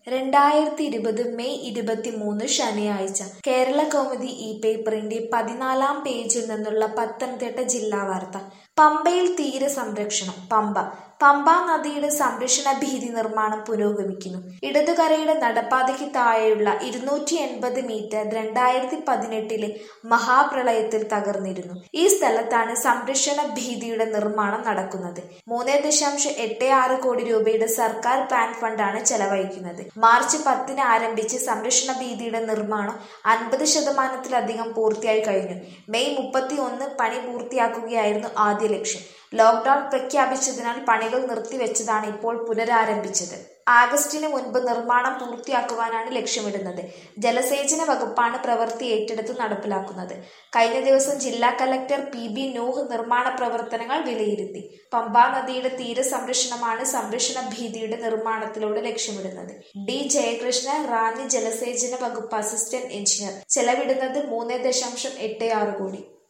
രണ്ടായിരത്തി ഇരുപത് മെയ് ഇരുപത്തിമൂന്ന് ശനിയാഴ്ച കേരള കൗമുദി ഈ പേപ്പറിന്റെ പതിനാലാം പേജിൽ നിന്നുള്ള പത്തനംതിട്ട ജില്ലാ വാർത്ത പമ്പയിൽ തീര സംരക്ഷണം പമ്പ പമ്പ നദിയുടെ സംരക്ഷണ ഭീതി നിർമ്മാണം പുരോഗമിക്കുന്നു ഇടതുകരയുടെ നടപ്പാതയ്ക്ക് താഴെയുള്ള ഇരുന്നൂറ്റി എൺപത് മീറ്റർ രണ്ടായിരത്തി പതിനെട്ടിലെ മഹാപ്രളയത്തിൽ തകർന്നിരുന്നു ഈ സ്ഥലത്താണ് സംരക്ഷണ ഭീതിയുടെ നിർമ്മാണം നടക്കുന്നത് മൂന്ന് ദശാംശം എട്ട് ആറ് കോടി രൂപയുടെ സർക്കാർ പ്ലാൻ ഫണ്ടാണ് ചെലവഴിക്കുന്നത് മാർച്ച് പത്തിന് ആരംഭിച്ച് സംരക്ഷണ ഭീതിയുടെ നിർമ്മാണം അൻപത് ശതമാനത്തിലധികം പൂർത്തിയായി കഴിഞ്ഞു മെയ് മുപ്പത്തി ഒന്ന് പണി പൂർത്തിയാക്കുകയായിരുന്നു ആദ്യ ലക്ഷ്യം ലോക്ഡൌൺ പ്രഖ്യാപിച്ചതിനാൽ പണികൾ നിർത്തിവെച്ചതാണ് ഇപ്പോൾ പുനരാരംഭിച്ചത് ആഗസ്റ്റിന് മുൻപ് നിർമ്മാണം പൂർത്തിയാക്കുവാനാണ് ലക്ഷ്യമിടുന്നത് ജലസേചന വകുപ്പാണ് പ്രവൃത്തി ഏറ്റെടുത്ത് നടപ്പിലാക്കുന്നത് കഴിഞ്ഞ ദിവസം ജില്ലാ കലക്ടർ പി ബി നൂഹ് നിർമ്മാണ പ്രവർത്തനങ്ങൾ വിലയിരുത്തി പമ്പാ നദിയുടെ തീര സംരക്ഷണമാണ് സംരക്ഷണ ഭീതിയുടെ നിർമ്മാണത്തിലൂടെ ലക്ഷ്യമിടുന്നത് ഡി ജയകൃഷ്ണ റാന്നി ജലസേചന വകുപ്പ് അസിസ്റ്റന്റ് എഞ്ചിനീയർ ചെലവിടുന്നത് മൂന്ന് ദശാംശം എട്ട് ആറ് കോടി